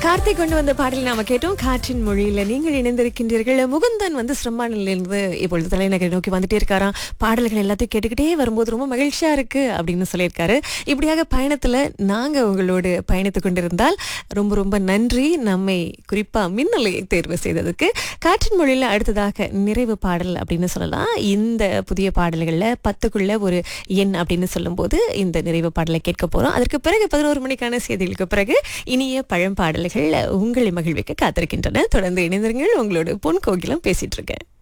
கார்த்திக் கொண்டு வந்த பாடல் நாம கேட்டோம் காற்றின் மொழியில நீங்கள் இணைந்திருக்கின்றீர்கள் முகுந்தன் வந்து சிரமானிலிருந்து இப்பொழுது தலைநகரை நோக்கி வந்துட்டே இருக்காராம் பாடல்கள் எல்லாத்தையும் கேட்டுக்கிட்டே வரும்போது ரொம்ப மகிழ்ச்சியா இருக்கு அப்படின்னு சொல்லியிருக்காரு இப்படியாக பயணத்துல நாங்க உங்களோடு பயணித்து கொண்டிருந்தால் ரொம்ப ரொம்ப நன்றி நம்மை குறிப்பா மின்னலை தேர்வு செய்ததுக்கு காற்றின் மொழியில அடுத்ததாக நிறைவு பாடல் அப்படின்னு சொல்லலாம் இந்த புதிய பாடல்கள்ல பத்துக்குள்ள ஒரு எண் அப்படின்னு சொல்லும்போது இந்த நிறைவு பாடலை கேட்க போறோம் அதற்கு பிறகு பதினோரு மணிக்கான செய்திகளுக்கு பிறகு இனிய பழம் பாடல்கள் உங்களை மகிழ்விக்க காத்திருக்கின்றன தொடர்ந்து இணைந்திருங்கள் உங்களோட பொன் கோகிலம் பேசிட்டு இருக்கேன்